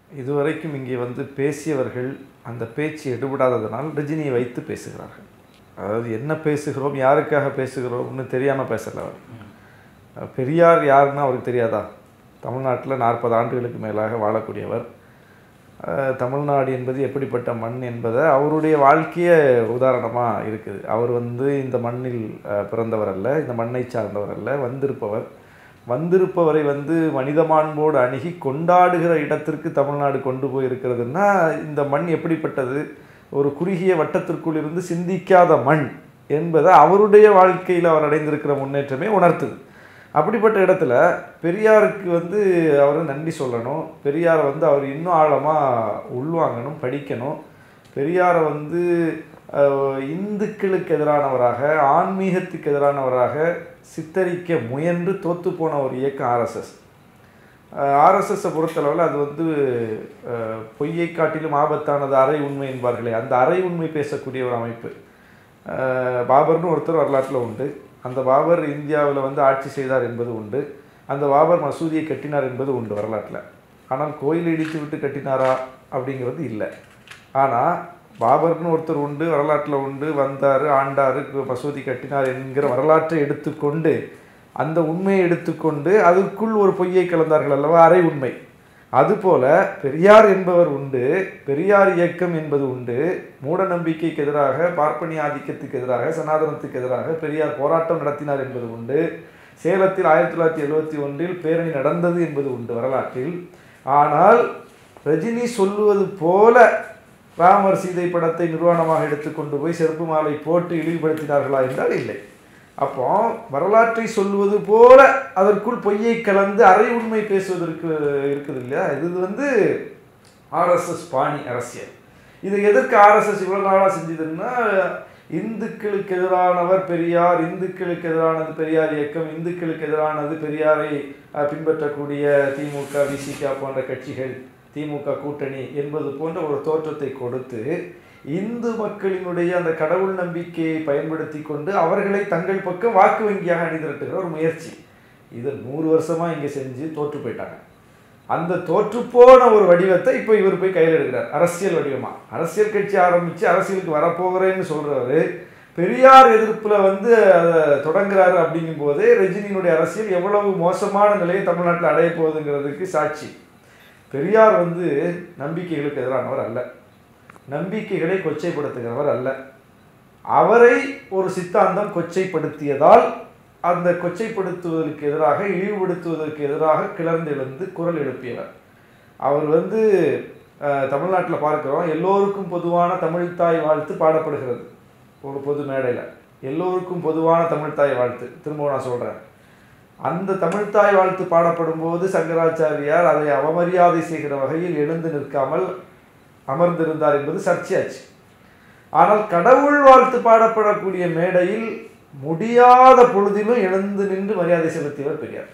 இதுவரைக்கும் இங்கே வந்து பேசியவர்கள் அந்த பேச்சு எடுபடாததனால் ரஜினியை வைத்து பேசுகிறார்கள் அதாவது என்ன பேசுகிறோம் யாருக்காக பேசுகிறோம்னு தெரியாமல் பேசல அவர் அஹ் பெரியார் யாருன்னு அவருக்கு தெரியாதா தமிழ்நாட்டில் நாற்பது ஆண்டுகளுக்கு மேலாக வாழக்கூடியவர் அஹ் தமிழ்நாடு என்பது எப்படிப்பட்ட மண் என்பதை அவருடைய வாழ்க்கைய உதாரணமாக இருக்குது அவர் வந்து இந்த மண்ணில் அஹ், பிறந்தவர் அல்ல இந்த மண்ணை சார்ந்தவர் அல்ல வந்திருப்பவர் வந்திருப்பவரை வந்து மனித மாண்போடு அணுகி கொண்டாடுகிற இடத்திற்கு தமிழ்நாடு கொண்டு போய் இருக்கிறதுன்னா இந்த மண் எப்படிப்பட்டது ஒரு குறுகிய வட்டத்திற்குள் இருந்து சிந்திக்காத மண் என்பதை அவருடைய வாழ்க்கையில் அவர் அடைந்திருக்கிற முன்னேற்றமே உணர்த்துது அப்படிப்பட்ட இடத்துல பெரியாருக்கு வந்து அவர் நன்றி சொல்லணும் பெரியாரை வந்து அவர் இன்னும் ஆழமாக உள்வாங்கணும் படிக்கணும் பெரியாரை வந்து அஹ், இந்துக்களுக்கு எதிரானவராக ஆன்மீகத்துக்கு எதிரானவராக சித்தரிக்க முயன்று தோத்து போன ஒரு இயக்கம் ஆர்எஸ்எஸ் ஆர்எஸ்எஸை பொறுத்தளவில் அது வந்து அஹ், பொய்யை காட்டிலும் ஆபத்தானது அரை உண்மை என்பார்களே அந்த அரை உண்மை பேசக்கூடிய ஒரு அமைப்பு அஹ், பாபர்னு ஒருத்தர் வரலாற்றில் உண்டு அந்த பாபர் இந்தியாவில் வந்து ஆட்சி செய்தார் என்பது உண்டு அந்த பாபர் மசூதியை கட்டினார் என்பது உண்டு வரலாற்றில் ஆனால் கோயில் இடித்து விட்டு கட்டினாரா அப்படிங்கிறது இல்லை ஆனால் பாபர்னு ஒருத்தர் உண்டு வரலாற்றில் உண்டு வந்தார் ஆண்டார் மசூதி கட்டினார் என்கிற வரலாற்றை எடுத்துக்கொண்டு அந்த உண்மையை எடுத்துக்கொண்டு அதற்குள் ஒரு பொய்யை கலந்தார்கள் அல்லவா அரை உண்மை அதுபோல பெரியார் என்பவர் உண்டு பெரியார் இயக்கம் என்பது உண்டு மூட நம்பிக்கைக்கு எதிராக பார்ப்பனிய ஆதிக்கத்துக்கு எதிராக சனாதனத்துக்கு எதிராக பெரியார் போராட்டம் நடத்தினார் என்பது உண்டு சேலத்தில் ஆயிரத்தி தொள்ளாயிரத்தி எழுபத்தி ஒன்றில் பேரணி நடந்தது என்பது உண்டு வரலாற்றில் ஆனால் ரஜினி சொல்லுவது போல ராமர் சீதை படத்தை நிர்வாணமாக எடுத்துக்கொண்டு போய் செருப்பு மாலை போட்டு இழிவுபடுத்தினார்களா என்றால் இல்லை அப்போ வரலாற்றை சொல்லுவது போல அதற்குள் பொய்யை கலந்து அரை உண்மை பேசுவதற்கு இருக்குது இல்லையா இது வந்து ஆர்எஸ்எஸ் பாணி அரசியல் இது எதற்கு ஆர்எஸ்எஸ் இவ்வளவு நாளாக செஞ்சதுன்னா இந்துக்களுக்கு எதிரானவர் பெரியார் இந்துக்களுக்கு எதிரானது பெரியார் இயக்கம் இந்துக்களுக்கு எதிரானது பெரியாரை அஹ், பின்பற்றக்கூடிய திமுக விசிக போன்ற கட்சிகள் திமுக கூட்டணி என்பது போன்ற ஒரு தோற்றத்தை கொடுத்து இந்து மக்களினுடைய அந்த கடவுள் நம்பிக்கையை பயன்படுத்தி கொண்டு அவர்களை தங்கள் பக்கம் வாக்கு வங்கியாக அணிதிரட்டுகிற ஒரு முயற்சி இதை நூறு வருஷமா இங்கே செஞ்சு தோற்று போயிட்டாங்க அந்த தோற்றுப்போன ஒரு வடிவத்தை இப்போ இவர் போய் கையில் எடுக்கிறார் அரசியல் வடிவமா அரசியல் கட்சி ஆரம்பித்து அரசியலுக்கு வரப்போகிறேன்னு சொல்றவர் பெரியார் எதிர்ப்புல வந்து அதை தொடங்குறாரு அப்படிங்கும் போதே ரஜினியினுடைய அரசியல் எவ்வளவு மோசமான நிலையை தமிழ்நாட்டில் அடைய போகுதுங்கிறதுக்கு சாட்சி பெரியார் வந்து நம்பிக்கைகளுக்கு எதிரானவர் அல்ல நம்பிக்கைகளை கொச்சைப்படுத்துகிறவர் அல்ல அவரை ஒரு சித்தாந்தம் கொச்சைப்படுத்தியதால் அந்த கொச்சைப்படுத்துவதற்கு எதிராக இழிவுபடுத்துவதற்கு எதிராக கிளர்ந்தெழுந்து குரல் எழுப்பியவர் அவர் வந்து தமிழ்நாட்டில் பார்க்கிறோம் எல்லோருக்கும் பொதுவான தமிழ்த்தாய் வாழ்த்து பாடப்படுகிறது ஒரு பொது மேடையில் எல்லோருக்கும் பொதுவான தமிழ்த்தாய் வாழ்த்து திரும்ப நான் சொல்கிறேன் அந்த தமிழ்த்தாய் வாழ்த்து பாடப்படும் போது சங்கராச்சாரியார் அதை அவமரியாதை செய்கிற வகையில் எழுந்து நிற்காமல் அமர்ந்திருந்தார் என்பது சர்ச்சையாச்சு ஆனால் கடவுள் வாழ்த்து பாடப்படக்கூடிய மேடையில் முடியாத பொழுதிலும் எழுந்து நின்று மரியாதை செலுத்தியவர் பெரியார்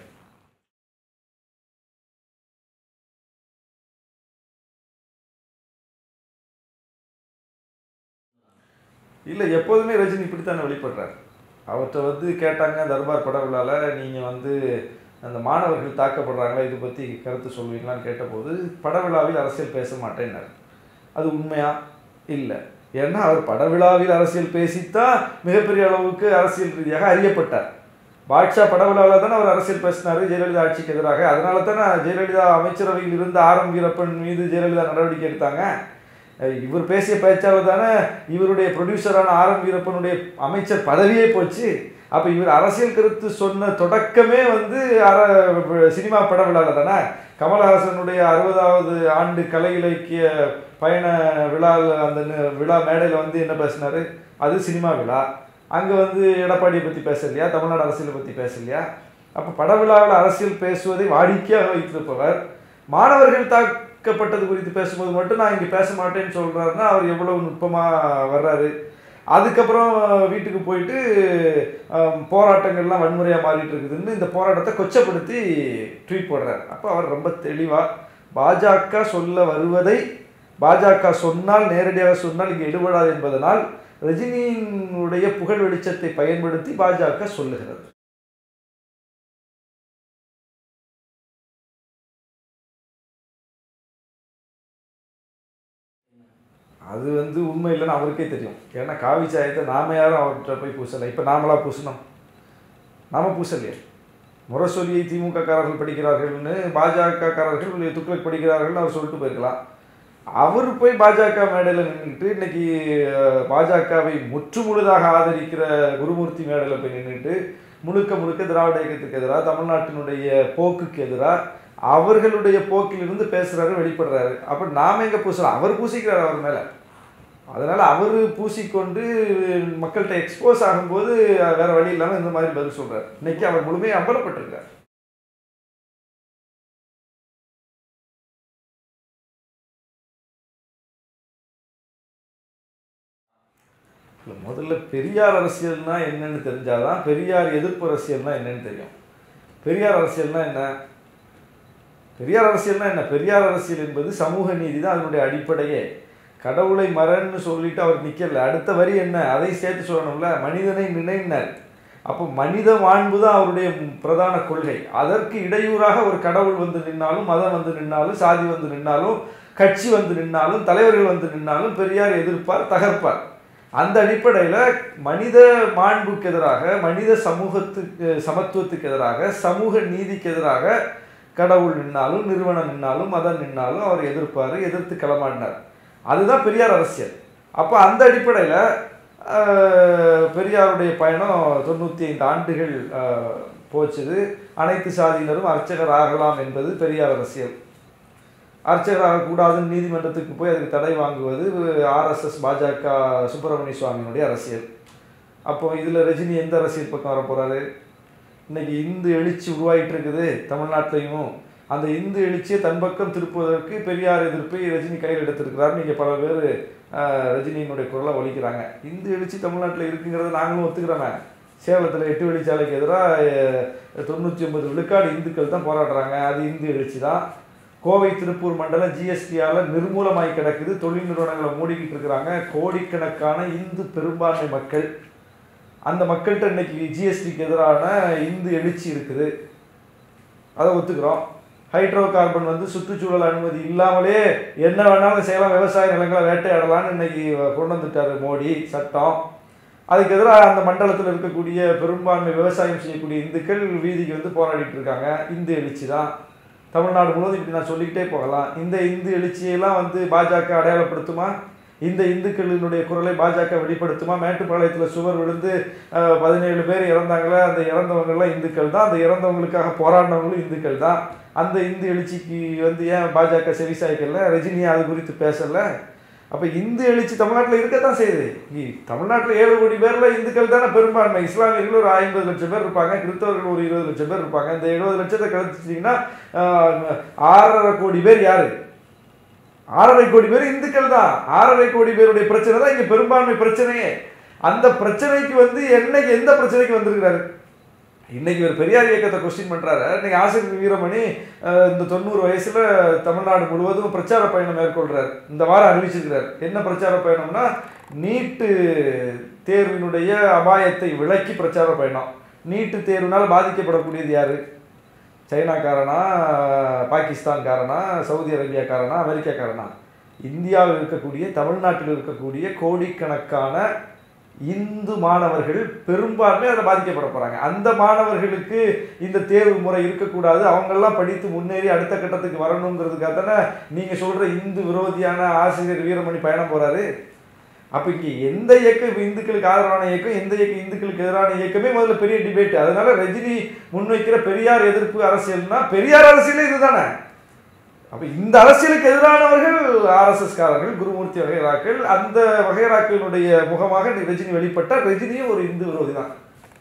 இல்லை எப்போதுமே ரஜினி இப்படித்தானே வெளிப்படுறார் அவர்கிட்ட வந்து கேட்டாங்க தர்பார் பட விழாவில் நீங்கள் வந்து அந்த மாணவர்கள் தாக்கப்படுறாங்களா இது பற்றி கருத்து சொல்வீங்களான்னு கேட்டபோது பட விழாவில் அரசியல் பேச மாட்டேன்னார் அது உண்மையா இல்லை ஏன்னா அவர் பட விழாவில் அரசியல் பேசித்தான் மிகப்பெரிய அளவுக்கு அரசியல் ரீதியாக அறியப்பட்டார் பாட்ஷா பட விழாவில் தானே அவர் அரசியல் பேசினார் ஜெயலலிதா ஆட்சிக்கு எதிராக அதனால தானே ஜெயலலிதா அமைச்சரவையில் இருந்த ஆரம் வீரப்பன் மீது ஜெயலலிதா நடவடிக்கை எடுத்தாங்க அஹ் இவர் பேசிய பேச்சாளர் தானே இவருடைய ப்ரொடியூசரான ஆரம் வீரப்பனுடைய அமைச்சர் பதவியே போச்சு அப்போ இவர் அரசியல் கருத்து சொன்ன தொடக்கமே வந்து அர சினிமா பட விழாவில் தானே கமலஹாசனுடைய அறுபதாவது ஆண்டு கலை இலக்கிய பயண விழாவில் அந்த நி- விழா மேடையில் வந்து என்ன பேசினாரு அது சினிமா விழா அங்கே வந்து எடப்பாடியை பற்றி பேசலையா தமிழ்நாடு அரசியலை பற்றி பேசலையா அப்போ பட விழாவில் அரசியல் பேசுவதை வாடிக்கையாக வைத்திருப்பவர் மாணவர்கள் தாக்கப்பட்டது குறித்து பேசும்போது மட்டும் நான் இங்கே பேச மாட்டேன்னு சொல்கிறாருன்னா அவர் எவ்வளவு நுட்பமாக வர்றாரு அதுக்கப்புறம் வீட்டுக்கு போயிட்டு ஆம், போராட்டங்கள்லாம் வன்முறையாக மாறிட்டு இருக்குதுன்னு இந்த போராட்டத்தை கொச்சப்படுத்தி ட்வீட் போடுறார் அப்போ அவர் ரொம்ப தெளிவாக பாஜக சொல்ல வருவதை பாஜக சொன்னால் நேரடியாக சொன்னால் இங்கே எடுபடாது என்பதனால் ரஜினியினுடைய புகழ் வெளிச்சத்தை பயன்படுத்தி பாஜக சொல்லுகிறது அது வந்து உண்மை இல்லைன்னு அவருக்கே தெரியும் ஏன்னா காவி சாயத்தை நாம யாரும் அவர்கிட்ட போய் பூசலை இப்போ நாமளா பூசணும் நாம பூசலையே முரசொலியை திமுக காரர்கள் படிக்கிறார்கள்னு பாஜக காரர்கள் துக்ளக் படிக்கிறார்கள்னு அவர் சொல்லிட்டு போயிருக்கலாம் அவர் போய் பாஜக மேடையில் நின்றுட்டு இன்னைக்கு அஹ், பாஜகவை முற்று முழுதாக ஆதரிக்கிற குருமூர்த்தி மேடையில் போய் நின்றுட்டு முழுக்க முழுக்க திராவிட இயக்கத்துக்கு எதிராக தமிழ்நாட்டினுடைய போக்குக்கு எதிராக அவர்களுடைய போக்கிலிருந்து பேசுறாரு வெளிப்படுறாரு அப்ப நாம எங்க பூசலாம் அவர் பூசிக்கிறார் அவர் மேல அதனால அவர் பூசிக்கொண்டு மக்கள்கிட்ட எக்ஸ்போஸ் ஆகும்போது வேற வழி இல்லாம இந்த மாதிரி பதில் சொல்றாரு இன்னைக்கு அவர் முழுமையாக அம்பலப்பட்டிருக்கார் இல்ல, முதல்ல பெரியார் அரசியல்னா என்னன்னு தெரிஞ்சாதான் பெரியார் எதிர்ப்பு அரசியல்னா என்னன்னு தெரியும் பெரியார் அரசியல்னா என்ன பெரியார் அரசியல்னா என்ன பெரியார் அரசியல் என்பது சமூக நீதி தான் அதனுடைய அடிப்படையே கடவுளை மரன்னு சொல்லிட்டு அவர் நிக்கல அடுத்த வரி என்ன அதை சேர்த்து சொல்லணும்ல மனிதனை நினைனார் அப்போ மனித மாண்பு தான் அவருடைய பிரதான கொள்கை அதற்கு இடையூறாக ஒரு கடவுள் வந்து நின்னாலும் மதம் வந்து நின்னாலும் சாதி வந்து நின்னாலும் கட்சி வந்து நின்னாலும் தலைவர்கள் வந்து நின்னாலும் பெரியார் எதிர்ப்பார் தகர்ப்பார் அந்த அடிப்படையில் மனித மாண்புக்கு எதிராக மனித சமூகத்துக்கு சமத்துவத்துக்கு எதிராக சமூக நீதிக்கு எதிராக கடவுள் நின்னாலும் நிறுவனம் நின்னாலும் மதம் நின்னாலும் அவர் எதிர்ப்பார் எதிர்த்து களமாடினார் அதுதான் பெரியார் அரசியல் அப்போ அந்த அடிப்படையில் பெரியாருடைய பயணம் தொண்ணூற்றி ஐந்து ஆண்டுகள் ஆஹ், போச்சுது அனைத்து சாதியினரும் அர்ச்சகர் ஆகலாம் என்பது பெரியார் அரசியல் அர்ச்சகர் ஆகக்கூடாதுன்னு நீதிமன்றத்துக்கு போய் அதுக்கு தடை வாங்குவது ஆர்எஸ்எஸ் பாஜக சுப்பிரமணிய சுவாமியினுடைய அரசியல் அப்போ இதில் ரஜினி எந்த அரசியல் பக்கம் வர போறாரு இன்னைக்கு இந்து எழுச்சி உருவாயிட்டு இருக்குது தமிழ்நாட்டிலையும் அந்த இந்து எழுச்சியை தன் பக்கம் திருப்புவதற்கு பெரியார் எதிர்ப்பை ரஜினி கையில் எடுத்திருக்கிறார் நீங்கள் பல பேர் ரஜினியினுடைய குரலை ஒலிக்கிறாங்க இந்து எழுச்சி தமிழ்நாட்டில் இருக்குங்கிறத நாங்களும் ஒத்துக்கிறோமே சேலத்தில் எட்டு வழிச்சாலைக்கு எதிராக தொண்ணூற்றி ஒன்பது விழுக்காடு இந்துக்கள் தான் போராடுறாங்க அது இந்து எழுச்சி தான் கோவை திருப்பூர் மண்டலம் ஜிஎஸ்டியால் நிர்மூலமாகி கிடக்குது தொழில் நிறுவனங்களை மூடிக்கிட்டு இருக்கிறாங்க கோடிக்கணக்கான இந்து பெரும்பான்மை மக்கள் அந்த மக்கள்கிட்ட இன்னைக்கு ஜிஎஸ்டிக்கு எதிரான இந்து எழுச்சி இருக்குது அதை ஒத்துக்கிறோம் ஹைட்ரோ கார்பன் வந்து சுற்றுச்சூழல் அனுமதி இல்லாமலே என்ன வேணாலும் செய்யலாம் விவசாய நிலங்களை வேட்டையாடலாம்னு இன்னைக்கு கொண்டு வந்துட்டாரு மோடி சட்டம் அதுக்கு எதிராக அந்த மண்டலத்தில் இருக்கக்கூடிய பெரும்பான்மை விவசாயம் செய்யக்கூடிய இந்துக்கள் வீதிக்கு வந்து போராடிட்டு இருக்காங்க இந்து எழுச்சி தான் தமிழ்நாடு முழுவதும் இப்படி நான் சொல்லிக்கிட்டே போகலாம் இந்த இந்து எழுச்சியெல்லாம் வந்து பாஜக அடையாளப்படுத்துமா இந்த இந்துக்களினுடைய குரலை பாஜக வெளிப்படுத்துமா மேட்டுப்பாளையத்தில் சுவர் விழுந்து அஹ், பதினேழு பேர் இறந்தாங்களே அந்த இறந்தவங்கெல்லாம் இந்துக்கள் தான் அந்த இறந்தவங்களுக்காக போராடினவங்களும் இந்துக்கள் தான் அந்த இந்து எழுச்சிக்கு வந்து ஏன் பாஜக செவிசாய்க்கல ரஜினி அது குறித்து பேசலை அப்போ இந்து எழுச்சி தமிழ்நாட்டில் இருக்கத்தான் செய்யுது இ- தமிழ்நாட்டில் ஏழு கோடி பேரில் இந்துக்கள் தானே பெரும்பான்மை இஸ்லாமியர்கள் ஒரு ஐம்பது லட்சம் பேர் இருப்பாங்க கிறிஸ்தவர்கள் ஒரு இருபது லட்சம் பேர் இருப்பாங்க இந்த எழுபது லட்சத்தை கழிச்சிட்டிங்கன்னா ஆஹ், ஆறரை கோடி பேர் யாரு ஆறரை கோடி பேர் இந்துக்கள் தான் ஆறரை கோடி பேருடைய பிரச்சனை தான் இங்க பெரும்பான்மை பிரச்சனையே அந்த பிரச்சனைக்கு வந்து என்னைக்கு எந்த பிரச்சனைக்கு வந்திருக்கிறாரு இன்னைக்கு ஒரு பெரியார் இயக்கத்தை கொஸ்டின் பண்றாரு இன்னைக்கு ஆசிரியர் வீரமணி அஹ், இந்த தொண்ணூறு வயசுல தமிழ்நாடு முழுவதும் பிரச்சார பயணம் மேற்கொள்றாரு இந்த வாரம் அறிவிச்சிருக்கிறார் என்ன பிரச்சார பயணம்னா நீட்டு தேர்வினுடைய அபாயத்தை விளக்கி பிரச்சார பயணம் நீட்டு தேர்வினால் பாதிக்கப்படக்கூடியது யாரு சைனாக்காரனா பாகிஸ்தான்காரனா சவுதி அரேபியாக்காரனா அமெரிக்காக்காரனா இந்தியாவில் இருக்கக்கூடிய தமிழ்நாட்டில் இருக்கக்கூடிய கோடிக்கணக்கான இந்து மாணவர்கள் பெரும்பான்மை அதில் பாதிக்கப்பட போகிறாங்க அந்த மாணவர்களுக்கு இந்த தேர்வு முறை இருக்கக்கூடாது அவங்கெல்லாம் படித்து முன்னேறி அடுத்த கட்டத்துக்கு வரணுங்கிறதுக்காக தானே நீங்கள் சொல்கிற இந்து விரோதியான ஆசிரியர் வீரமணி பயணம் போகிறாரு அப்போ இங்கே எந்த இயக்கம் இப்போ இந்துக்களுக்கு ஆதரவான இயக்கம் எந்த இயக்கம் இந்துக்களுக்கு எதிரான இயக்கமே முதல்ல பெரிய டிபேட் அதனால ரஜினி முன்வைக்கிற பெரியார் எதிர்ப்பு அரசியல்னா பெரியார் அரசியலே இதுதானே அப்போ இந்த அரசியலுக்கு எதிரானவர்கள் ஆர்எஸ்எஸ் காரர்கள் குருமூர்த்தி வகைராக்கள் அந்த வகைராக்களினுடைய முகமாக ரஜினி வெளிப்பட்டார் ரஜினியும் ஒரு இந்து விரோதி தான்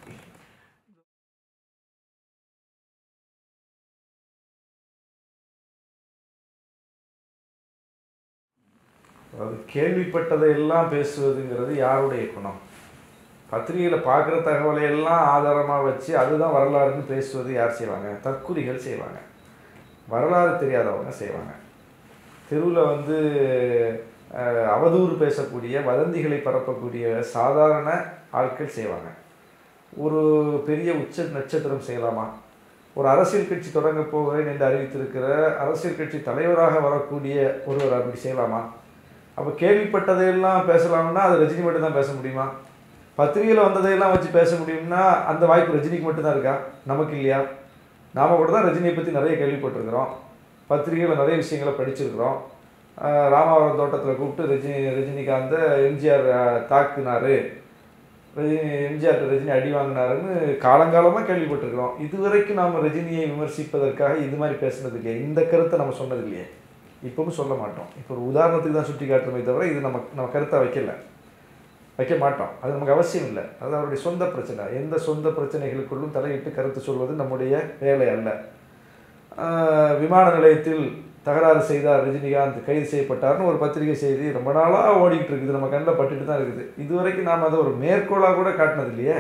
அதாவது கேள்விப்பட்டதை எல்லாம் பேசுவதுங்கிறது யாருடைய குணம் பத்திரிகையில் பார்க்குற தகவலை எல்லாம் ஆதாரமாக வச்சு அதுதான் வரலாறுன்னு பேசுவது யார் செய்வாங்க தற்குறிகள் செய்வாங்க வரலாறு தெரியாதவங்க செய்வாங்க தெருவில் வந்து அஹ், அவதூறு பேசக்கூடிய வதந்திகளை பரப்பக்கூடிய சாதாரண ஆட்கள் செய்வாங்க ஒரு பெரிய உச்ச நட்சத்திரம் செய்யலாமா ஒரு அரசியல் கட்சி தொடங்க போகிறேன் என்று அறிவித்திருக்கிற அரசியல் கட்சி தலைவராக வரக்கூடிய ஒருவர் அப்படி செய்யலாமா அப்போ கேள்விப்பட்டதையெல்லாம் பேசலாம்னா அது ரஜினி மட்டும் தான் பேச முடியுமா பத்திரிகையில் வந்ததையெல்லாம் வச்சு பேச முடியும்னா அந்த வாய்ப்பு ரஜினிக்கு மட்டும்தான் இருக்கா நமக்கு இல்லையா நாம கூட தான் ரஜினியை பற்றி நிறைய கேள்விப்பட்டிருக்கிறோம் பத்திரிகையில் நிறைய விஷயங்களை படிச்சிருக்கிறோம் ஆஹ் ராமாவரம் தோட்டத்தில் கூப்பிட்டு ரஜினி ரஜினிகாந்தை எம்ஜிஆர் தாக்குனாரு ரஜினி எம்ஜிஆர் ரஜினி அடி வாங்கினாருன்னு காலங்காலமாக கேள்விப்பட்டிருக்கிறோம் இதுவரைக்கும் நாம் ரஜினியை விமர்சிப்பதற்காக இது மாதிரி பேசுனது இல்லையே இந்த கருத்தை நம்ம சொன்னது இல்லையே இப்பவும் சொல்ல மாட்டோம் இப்போ ஒரு உதாரணத்துக்கு தான் சுட்டி காட்டுறமே தவிர இது நம்ம நம்ம கருத்தை வைக்கல வைக்க மாட்டோம் அது நமக்கு அவசியம் இல்லை அது அவருடைய சொந்த பிரச்சனை எந்த சொந்த பிரச்சனைகளுக்குள்ளும் தலையிட்டு கருத்து சொல்வது நம்முடைய வேலை அல்ல ஆஹ் விமான நிலையத்தில் தகராறு செய்தார் ரஜினிகாந்த் கைது செய்யப்பட்டார்னு ஒரு பத்திரிகை செய்தி ரொம்ப நாளாக ஓடிக்கிட்டு இருக்குது நம்ம கண்ணில் பட்டுட்டு தான் இருக்குது இதுவரைக்கும் நாம் அதை ஒரு மேற்கோளாக கூட காட்டினது இல்லையே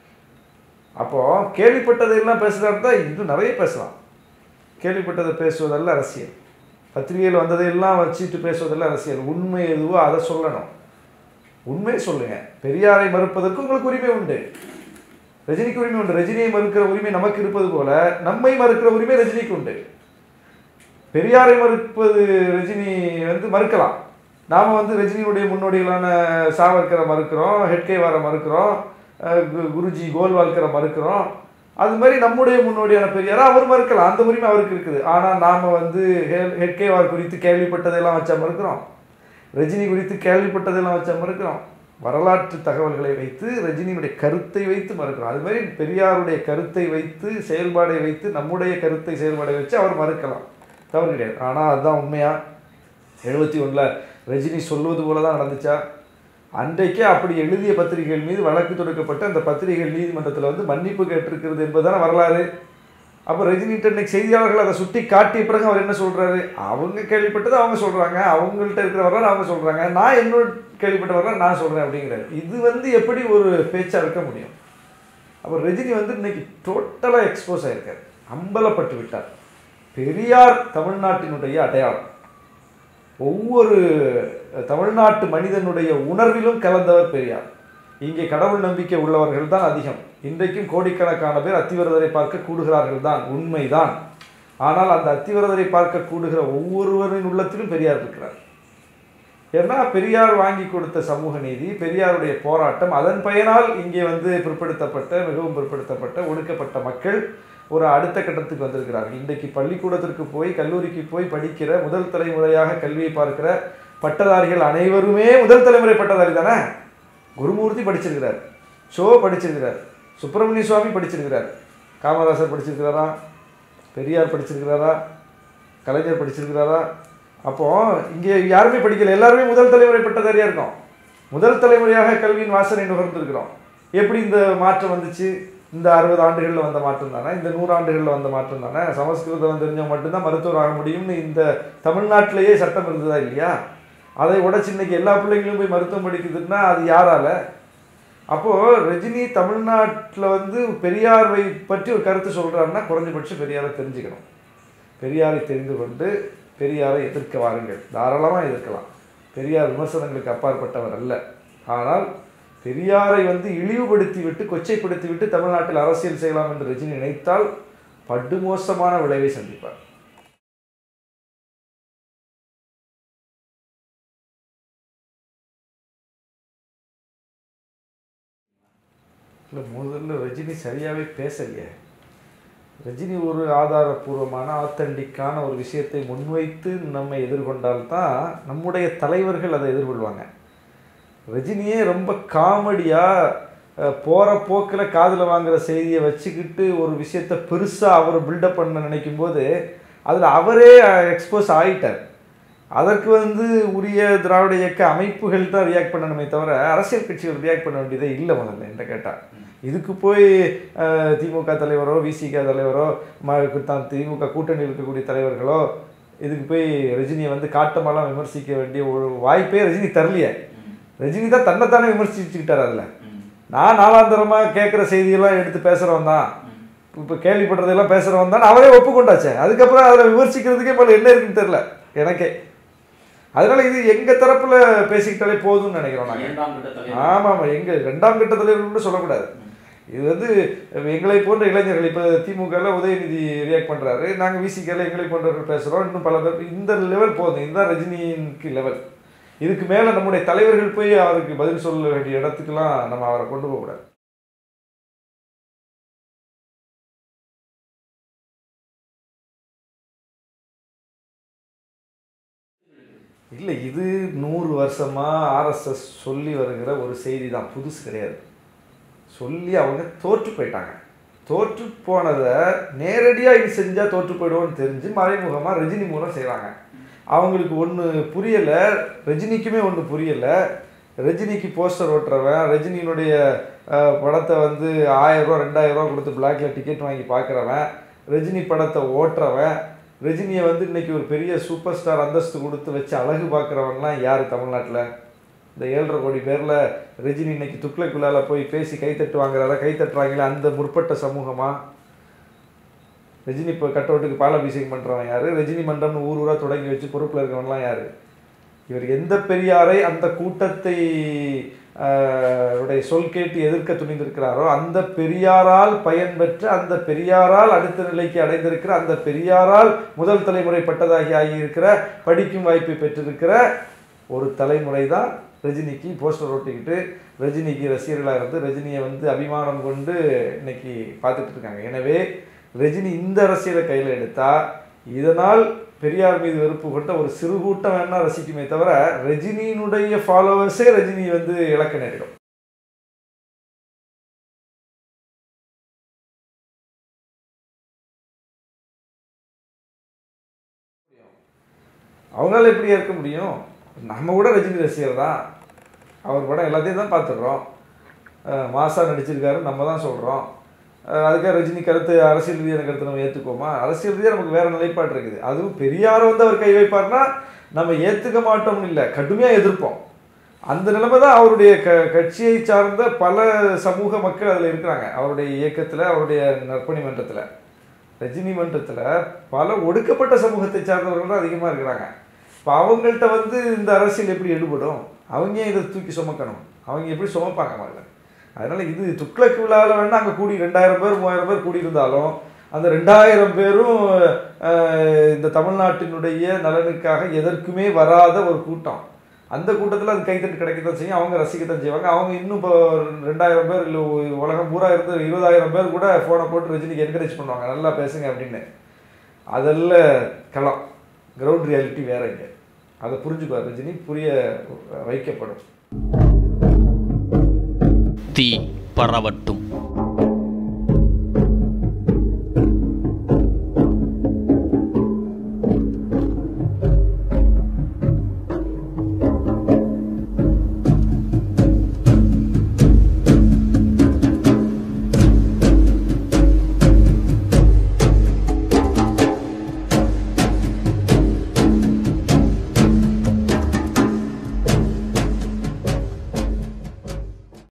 அப்போது கேள்விப்பட்டதையெல்லாம் பேசுகிறாரு தான் இது நிறைய பேசலாம் கேள்விப்பட்டதை பேசுவதல்ல அரசியல் பத்திரிகையில் வந்ததையெல்லாம் வச்சுட்டு பேசுவதல்ல அரசியல் உண்மை எதுவோ அதை சொல்லணும் உண்மையை சொல்லுங்க பெரியாரை மறுப்பதற்கு உங்களுக்கு உரிமை உண்டு ரஜினிக்கு உரிமை உண்டு ரஜினியை மறுக்கிற உரிமை நமக்கு இருப்பது போல நம்மை மறுக்கிற உரிமை ரஜினிக்கு உண்டு பெரியாரை மறுப்பது ரஜினி வந்து மறுக்கலாம் நாம் வந்து ரஜினியுடைய முன்னோடிகளான சாவர்கரை மறுக்கிறோம் ஹெட்கேவாரை மறுக்கிறோம் அஹ் கு- குருஜி கோல்வால்கரை மறுக்கிறோம் அது மாதிரி நம்முடைய முன்னோடியான பெரியாரை அவர் மறுக்கலாம் அந்த உரிமை அவருக்கு இருக்குது ஆனால் நாம் வந்து ஹெ- ஹெட்கேவார் குறித்து கேள்விப்பட்டதெல்லாம் வச்சா மறுக்கிறோம் ரஜினி குறித்து கேள்விப்பட்டதெல்லாம் வச்சா மறுக்கிறோம் வரலாற்று தகவல்களை வைத்து ரஜினியுடைய கருத்தை வைத்து மறுக்கிறோம் அது மாதிரி பெரியாருடைய கருத்தை வைத்து செயல்பாடை வைத்து நம்முடைய கருத்தை செயல்பாடை வச்சு அவர் மறுக்கலாம் தவறு கிடையாது ஆனால் அதுதான் உண்மையா எழுபத்தி ஒன்றில் ரஜினி சொல்வது போல தான் நடந்துச்சா அன்றைக்கே அப்படி எழுதிய பத்திரிகைகள் மீது வழக்கு தொடுக்கப்பட்டு அந்த பத்திரிகைகள் நீதிமன்றத்தில் வந்து மன்னிப்பு கேட்டிருக்கிறது என்பதுதானே வரலாறு அப்போ ரஜினிகிட்ட இன்னைக்கு செய்தியாளர்கள் அதை சுட்டி காட்டிய பிறகு அவர் என்ன சொல்றாரு அவங்க கேள்விப்பட்டது அவங்க சொல்றாங்க அவங்கள்ட்ட இருக்கிற வரலாறு அவங்க சொல்றாங்க நான் என்னோட கேள்விப்பட்ட வரலாறு நான் சொல்றேன் அப்படிங்கிறாரு இது வந்து எப்படி ஒரு பேச்சா இருக்க முடியும் அப்போ ரஜினி வந்து இன்னைக்கு டோட்டலாக எக்ஸ்போஸ் ஆயிருக்காரு அம்பலப்பட்டு விட்டார் பெரியார் தமிழ்நாட்டினுடைய அடையாளம் ஒவ்வொரு தமிழ்நாட்டு மனிதனுடைய உணர்விலும் கலந்தவர் பெரியார் இங்கே கடவுள் நம்பிக்கை உள்ளவர்கள் தான் அதிகம் இன்றைக்கும் கோடிக்கணக்கான பேர் அத்திவரதரை பார்க்க கூடுகிறார்கள் தான் உண்மைதான் ஆனால் அந்த அத்திவரதரை பார்க்க கூடுகிற ஒவ்வொருவரின் உள்ளத்திலும் பெரியார் இருக்கிறார் ஏன்னா பெரியார் வாங்கி கொடுத்த சமூக நீதி பெரியாருடைய போராட்டம் அதன் பயனால் இங்கே வந்து பிற்படுத்தப்பட்ட மிகவும் பிற்படுத்தப்பட்ட ஒடுக்கப்பட்ட மக்கள் ஒரு அடுத்த கட்டத்துக்கு வந்திருக்கிறார்கள் இன்றைக்கு பள்ளிக்கூடத்திற்கு போய் கல்லூரிக்கு போய் படிக்கிற முதல் தலைமுறையாக கல்வியை பார்க்கிற பட்டதாரிகள் அனைவருமே முதல் தலைமுறை பட்டதாரி தானே குருமூர்த்தி படிச்சிருக்கிறார் ஷோ படிச்சிருக்கிறார் சுப்பிரமணிய சுவாமி படிச்சிருக்கிறார் காமராசர் படிச்சிருக்கிறாரா பெரியார் படிச்சிருக்கிறாரா கலைஞர் படிச்சிருக்கிறாரா அப்போ இங்கே யாருமே படிக்கல எல்லாருமே முதல் தலைமுறை பட்டதாரியா இருக்கோம் முதல் தலைமுறையாக கல்வியின் வாசனை நுகர்ந்திருக்கிறோம் எப்படி இந்த மாற்றம் வந்துச்சு இந்த அறுபது ஆண்டுகளில் வந்த மாற்றம் தானே இந்த நூறு ஆண்டுகளில் வந்த மாற்றம் தானே சமஸ்கிருதம் தெரிஞ்சவங்க மட்டும்தான் மருத்துவர் ஆக முடியும்னு இந்த தமிழ்நாட்டிலேயே சட்டம் இருந்ததா இல்லையா அதை உடச்சு இன்னைக்கு எல்லா பிள்ளைங்களும் போய் மருத்துவம் படிக்குதுன்னா அது யாரால அப்போது ரஜினி தமிழ்நாட்டில் வந்து பெரியாரை பற்றி ஒரு கருத்து சொல்கிறாருன்னா குறைஞ்சபட்சம் பெரியாரை தெரிஞ்சுக்கணும் பெரியாரை தெரிந்து கொண்டு பெரியாரை எதிர்க்க வாருங்கள் தாராளமாக எதிர்க்கலாம் பெரியார் விமர்சனங்களுக்கு அப்பாற்பட்டவர் அல்ல ஆனால் பெரியாரை வந்து இழிவுபடுத்தி விட்டு கொச்சைப்படுத்தி விட்டு தமிழ்நாட்டில் அரசியல் செய்யலாம் என்று ரஜினி நினைத்தால் படுமோசமான விளைவை சந்திப்பார் இல்லை முதல்ல ரஜினி சரியாகவே பேசலையே ரஜினி ஒரு ஆதாரபூர்வமான ஆத்தென்டிக்கான ஒரு விஷயத்தை முன்வைத்து நம்மை எதிர்கொண்டால்தான் நம்முடைய தலைவர்கள் அதை எதிர்கொள்வாங்க ரஜினியே ரொம்ப காமெடியாக போகிற போக்கில் காதில் வாங்குற செய்தியை வச்சுக்கிட்டு ஒரு விஷயத்தை பெருசாக அவர் பில்டப் பண்ண நினைக்கும் போது அதில் அவரே எக்ஸ்போஸ் ஆகிட்டார் அதற்கு வந்து உரிய திராவிட இயக்க அமைப்புகள் தான் ரியாக்ட் பண்ணணுமே தவிர அரசியல் கட்சிகள் ரியாக்ட் பண்ண வேண்டியதே இல்லை முதல்ல என்ன கேட்டால் இதுக்கு போய் அஹ், திமுக தலைவரோ விசிக தலைவரோ ம தான் திமுக கூட்டணியில் இருக்கக்கூடிய தலைவர்களோ இதுக்கு போய் ரஜினியை வந்து காட்டமெல்லாம் விமர்சிக்க வேண்டிய ஒரு வாய்ப்பே ரஜினி தரலையே ரஜினி தான் தன்னைத்தானே விமர்சிச்சுக்கிட்டார் அதில் நான் நாளாந்தரமாக கேட்குற செய்தியெல்லாம் எடுத்து பேசுகிறவன் தான் இப்போ கேள்விப்படுறதெல்லாம் பேசுகிறவன் தான் அவரே ஒப்புக்கொண்டாச்சே அதுக்கப்புறம் அதில் விமர்சிக்கிறதுக்கே மேலே என்ன இருக்குன்னு தெரில எனக்கே அதனால இது எங்கள் தரப்பில் பேசிக்கிட்டாலே போதும்னு நினைக்கிறோம் நாங்கள் இரண்டாம் கட்ட தலைவர் ஆமாம் ஆமாம் எங்க ரெண்டாம் கட்ட தலைவர்கள் கூட சொல்லக்கூடாது இது வந்து எங்களை போன்ற இளைஞர்கள் இப்போ திமுகவில் உதயநிதி ரியாக்ட் பண்ணுறாரு நாங்கள் விசிகல எங்களை போன்றவர்கள் பேசுகிறோம் இன்னும் பல பேர் இந்த லெவல் போதும் இதுதான் ரஜினிக்கு லெவல் இதுக்கு மேலே நம்முடைய தலைவர்கள் போய் அவருக்கு பதில் சொல்ல வேண்டிய இடத்துக்கெல்லாம் நம்ம அவரை கொண்டு போகக்கூடாது இல்லை இது நூறு வருஷமாக ஆர்எஸ்எஸ் சொல்லி வருகிற ஒரு செய்தி தான் புதுசு கிடையாது சொல்லி அவங்க தோற்று போயிட்டாங்க தோற்று போனதை நேரடியாக இது செஞ்சால் தோற்று போயிடுவோம்னு தெரிஞ்சு மறைமுகமாக ரஜினி மூலம் செய்கிறாங்க அவங்களுக்கு ஒன்று புரியலை ரஜினிக்குமே ஒன்று புரியலை ரஜினிக்கு போஸ்டர் ஓட்டுறவன் ரஜினியினுடைய அஹ், படத்தை வந்து ஆயிரரூவா ரெண்டாயிரரூவா கொடுத்து பிளாக்ல டிக்கெட் வாங்கி பார்க்குறவன் ரஜினி படத்தை ஓட்டுறவன் ரஜினியை வந்து இன்னைக்கு ஒரு பெரிய சூப்பர் ஸ்டார் அந்தஸ்து கொடுத்து வச்சு அழகு பார்க்குறவன்லாம் யார் தமிழ்நாட்டில் இந்த ஏழரை கோடி பேரில் ரஜினி இன்னைக்கு துக்ளக் விழால போய் பேசி கைத்தட்டு வாங்குறாரா கைத்தட்டுறாங்களே அந்த முற்பட்ட சமூகமா ரஜினி இப்போ கட்டவுட்டுக்கு பாலாபிஷேகம் பண்ணுறவன் யார் ரஜினி மன்றம்னு ஊர் ஊராக தொடங்கி வச்சு பொறுப்பில் இருக்கவன்லாம் யார் இவர் எந்த பெரியாரை அந்த கூட்டத்தை ஆஹ், உடைய சொல் கேட்டு எதிர்க்க துணிந்திருக்கிறாரோ அந்த பெரியாரால் பயன்பெற்ற அந்த பெரியாரால் அடுத்த நிலைக்கு அடைந்திருக்கிற அந்த பெரியாரால் முதல் தலைமுறை பட்டதாகி ஆகியிருக்கிற படிக்கும் வாய்ப்பை பெற்றிருக்கிற ஒரு தலைமுறை தான் ரஜினிக்கு போஸ்டர் ஒட்டிக்கிட்டு ரஜினிக்கு ரசிகர்களாக இருந்து ரஜினியை வந்து அபிமானம் கொண்டு இன்னைக்கு பார்த்துட்டு இருக்காங்க எனவே ரஜினி இந்த அரசியலை கையில் எடுத்தா இதனால் பெரியார் மீது வெறுப்பு கொண்ட ஒரு சிறு கூட்டம் வேணா ரசிக்குமே தவிர ரஜினியினுடைய ஃபாலோவர்ஸே ரஜினி வந்து இழக்க நேரிடும் அவங்களால எப்படி இருக்க முடியும் நம்ம கூட ரஜினி ரசிகர் தான் அவர் படம் எல்லாத்தையும் தான் பார்த்துடுறோம் அஹ் மாசா நடிச்சிருக்காரு நம்ம தான் சொல்கிறோம் அதுக்காக ரஜினி கருத்து அரசியல் ரீதியான கருத்து நம்ம ஏற்றுக்கோமா அரசியல் ரீதியாக நமக்கு வேற நிலைப்பாடு இருக்குது அதுவும் பெரியாரை வந்து அவர் கை வைப்பார்னா நம்ம ஏற்றுக்க மாட்டோம்னு இல்லை கடுமையாக எதிர்ப்போம் அந்த நிலைமை தான் அவருடைய க கட்சியை சார்ந்த பல சமூக மக்கள் அதில் இருக்கிறாங்க அவருடைய இயக்கத்தில் அவருடைய நற்பணி மன்றத்தில் ரஜினி மன்றத்தில் பல ஒடுக்கப்பட்ட சமூகத்தை சார்ந்தவர்கள் தான் அதிகமாக இருக்கிறாங்க இப்போ அவங்கள்ட்ட வந்து இந்த அரசியல் எப்படி எடுபடும் அவங்க ஏன் இதை தூக்கி சுமக்கணும் அவங்க எப்படி சுமப்பாங்க முதல்ல அதனால் இது துக்ளக் விழாவில் வேணால் அங்கே கூடி ரெண்டாயிரம் பேர் மூவாயிரம் பேர் கூடியிருந்தாலும் அந்த ரெண்டாயிரம் பேரும் அஹ், இந்த தமிழ்நாட்டினுடைய நலனுக்காக எதற்குமே வராத ஒரு கூட்டம் அந்த கூட்டத்தில் அது கைத்தட்டு கிடைக்கத்தான் செய்யும் அவங்க ரசிக்கத்தான் செய்வாங்க அவங்க இன்னும் இப்போ ரெண்டாயிரம் பேர் இல்லை உலகம் பூரா இருந்து இருபதாயிரம் பேர் கூட ஃபோனை போட்டு ரஜினிக்கு என்கரேஜ் பண்ணுவாங்க நல்லா பேசுங்க அப்படின்னு அதெல்லாம் களம் கிரவுண்ட் ரியாலிட்டி வேற இங்கே அதை புரிஞ்சுக்குவார் ரஜினி புரிய வைக்கப்படும் தீ பரவட்டும்